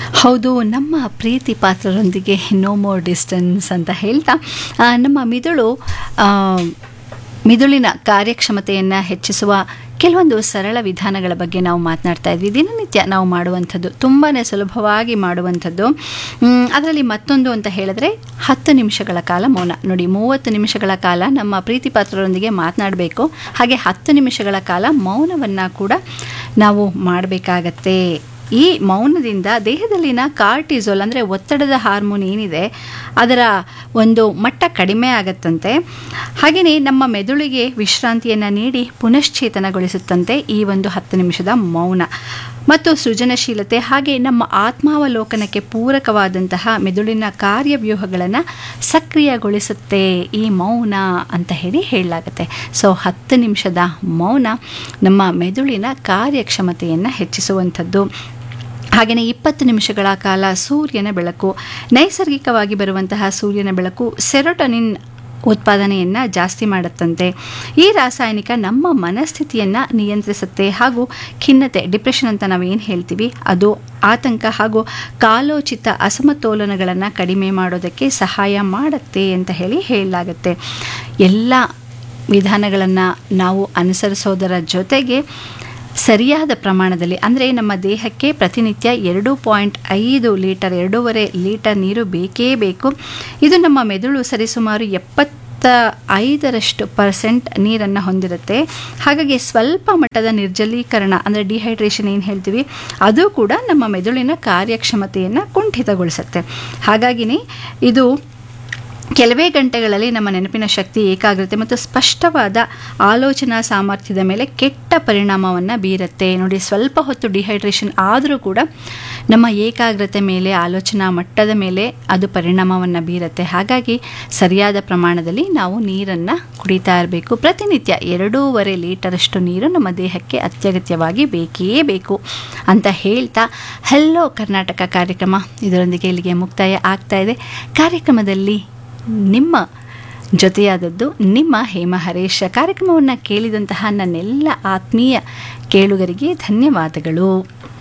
ಹೌದು ನಮ್ಮ ಪ್ರೀತಿ ಪಾತ್ರರೊಂದಿಗೆ ನೋ ಮೋರ್ ಡಿಸ್ಟೆನ್ಸ್ ಅಂತ ಹೇಳ್ತಾ ಆ, ನಮ್ಮ ಮಿದುಳು ಆ, ಮಿದುಳಿನ ಕಾರ್ಯಕ್ಷಮತೆಯನ್ನು ಹೆಚ್ಚಿಸುವ ಕೆಲವೊಂದು ಸರಳ ವಿಧಾನಗಳ ಬಗ್ಗೆ ನಾವು ಮಾತನಾಡ್ತಾ ಇದ್ವಿ ದಿನನಿತ್ಯ ನಾವು ಮಾಡುವಂಥದ್ದು ತುಂಬಾ ಸುಲಭವಾಗಿ ಮಾಡುವಂಥದ್ದು ಅದರಲ್ಲಿ ಮತ್ತೊಂದು ಅಂತ ಹೇಳಿದ್ರೆ ಹತ್ತು ನಿಮಿಷಗಳ ಕಾಲ ಮೌನ ನೋಡಿ ಮೂವತ್ತು ನಿಮಿಷಗಳ ಕಾಲ ನಮ್ಮ ಪ್ರೀತಿ ಪಾತ್ರರೊಂದಿಗೆ ಮಾತನಾಡಬೇಕು ಹಾಗೆ ಹತ್ತು ನಿಮಿಷಗಳ ಕಾಲ ಮೌನವನ್ನು ಕೂಡ ನಾವು ಮಾಡಬೇಕಾಗತ್ತೆ ಈ ಮೌನದಿಂದ ದೇಹದಲ್ಲಿನ ಕಾರ್ಟಿಸೋಲ್ ಅಂದರೆ ಒತ್ತಡದ ಹಾರ್ಮೋನ್ ಏನಿದೆ ಅದರ ಒಂದು ಮಟ್ಟ ಕಡಿಮೆ ಆಗತ್ತಂತೆ ಹಾಗೆಯೇ ನಮ್ಮ ಮೆದುಳಿಗೆ ವಿಶ್ರಾಂತಿಯನ್ನು ನೀಡಿ ಪುನಶ್ಚೇತನಗೊಳಿಸುತ್ತಂತೆ ಈ ಒಂದು ಹತ್ತು ನಿಮಿಷದ ಮೌನ ಮತ್ತು ಸೃಜನಶೀಲತೆ ಹಾಗೆ ನಮ್ಮ ಆತ್ಮಾವಲೋಕನಕ್ಕೆ ಪೂರಕವಾದಂತಹ ಮೆದುಳಿನ ಕಾರ್ಯವ್ಯೂಹಗಳನ್ನು ಸಕ್ರಿಯಗೊಳಿಸುತ್ತೆ ಈ ಮೌನ ಅಂತ ಹೇಳಿ ಹೇಳಲಾಗುತ್ತೆ ಸೊ ಹತ್ತು ನಿಮಿಷದ ಮೌನ ನಮ್ಮ ಮೆದುಳಿನ ಕಾರ್ಯಕ್ಷಮತೆಯನ್ನು ಹೆಚ್ಚಿಸುವಂಥದ್ದು ಹಾಗೆಯೇ ಇಪ್ಪತ್ತು ನಿಮಿಷಗಳ ಕಾಲ ಸೂರ್ಯನ ಬೆಳಕು ನೈಸರ್ಗಿಕವಾಗಿ ಬರುವಂತಹ ಸೂರ್ಯನ ಬೆಳಕು ಸೆರೋಟನಿನ್ ಉತ್ಪಾದನೆಯನ್ನು ಜಾಸ್ತಿ ಮಾಡುತ್ತಂತೆ ಈ ರಾಸಾಯನಿಕ ನಮ್ಮ ಮನಸ್ಥಿತಿಯನ್ನು ನಿಯಂತ್ರಿಸುತ್ತೆ ಹಾಗೂ ಖಿನ್ನತೆ ಡಿಪ್ರೆಷನ್ ಅಂತ ನಾವೇನು ಹೇಳ್ತೀವಿ ಅದು ಆತಂಕ ಹಾಗೂ ಕಾಲೋಚಿತ ಅಸಮತೋಲನಗಳನ್ನು ಕಡಿಮೆ ಮಾಡೋದಕ್ಕೆ ಸಹಾಯ ಮಾಡುತ್ತೆ ಅಂತ ಹೇಳಿ ಹೇಳಲಾಗುತ್ತೆ ಎಲ್ಲ ವಿಧಾನಗಳನ್ನು ನಾವು ಅನುಸರಿಸೋದರ ಜೊತೆಗೆ ಸರಿಯಾದ ಪ್ರಮಾಣದಲ್ಲಿ ಅಂದರೆ ನಮ್ಮ ದೇಹಕ್ಕೆ ಪ್ರತಿನಿತ್ಯ ಎರಡು ಪಾಯಿಂಟ್ ಐದು ಲೀಟರ್ ಎರಡೂವರೆ ಲೀಟರ್ ನೀರು ಬೇಕೇ ಬೇಕು ಇದು ನಮ್ಮ ಮೆದುಳು ಸರಿಸುಮಾರು ಎಪ್ಪತ್ತ ಐದರಷ್ಟು ಪರ್ಸೆಂಟ್ ನೀರನ್ನು ಹೊಂದಿರುತ್ತೆ ಹಾಗಾಗಿ ಸ್ವಲ್ಪ ಮಟ್ಟದ ನಿರ್ಜಲೀಕರಣ ಅಂದರೆ ಡಿಹೈಡ್ರೇಷನ್ ಏನು ಹೇಳ್ತೀವಿ ಅದು ಕೂಡ ನಮ್ಮ ಮೆದುಳಿನ ಕಾರ್ಯಕ್ಷಮತೆಯನ್ನು ಕುಂಠಿತಗೊಳಿಸುತ್ತೆ ಹಾಗಾಗಿನೇ ಇದು ಕೆಲವೇ ಗಂಟೆಗಳಲ್ಲಿ ನಮ್ಮ ನೆನಪಿನ ಶಕ್ತಿ ಏಕಾಗ್ರತೆ ಮತ್ತು ಸ್ಪಷ್ಟವಾದ ಆಲೋಚನಾ ಸಾಮರ್ಥ್ಯದ ಮೇಲೆ ಕೆಟ್ಟ ಪರಿಣಾಮವನ್ನು ಬೀರುತ್ತೆ ನೋಡಿ ಸ್ವಲ್ಪ ಹೊತ್ತು ಡಿಹೈಡ್ರೇಷನ್ ಆದರೂ ಕೂಡ ನಮ್ಮ ಏಕಾಗ್ರತೆ ಮೇಲೆ ಆಲೋಚನಾ ಮಟ್ಟದ ಮೇಲೆ ಅದು ಪರಿಣಾಮವನ್ನು ಬೀರುತ್ತೆ ಹಾಗಾಗಿ ಸರಿಯಾದ ಪ್ರಮಾಣದಲ್ಲಿ ನಾವು ನೀರನ್ನು ಕುಡಿತಾ ಇರಬೇಕು ಪ್ರತಿನಿತ್ಯ ಎರಡೂವರೆ ಲೀಟರಷ್ಟು ನೀರು ನಮ್ಮ ದೇಹಕ್ಕೆ ಅತ್ಯಗತ್ಯವಾಗಿ ಬೇಕೇ ಬೇಕು ಅಂತ ಹೇಳ್ತಾ ಹಲೋ ಕರ್ನಾಟಕ ಕಾರ್ಯಕ್ರಮ ಇದರೊಂದಿಗೆ ಇಲ್ಲಿಗೆ ಮುಕ್ತಾಯ ಆಗ್ತಾ ಇದೆ ಕಾರ್ಯಕ್ರಮದಲ್ಲಿ ನಿಮ್ಮ ಜೊತೆಯಾದದ್ದು ನಿಮ್ಮ ಹೇಮ ಹರೇಶ ಕಾರ್ಯಕ್ರಮವನ್ನು ಕೇಳಿದಂತಹ ನನ್ನೆಲ್ಲ ಆತ್ಮೀಯ ಕೇಳುಗರಿಗೆ ಧನ್ಯವಾದಗಳು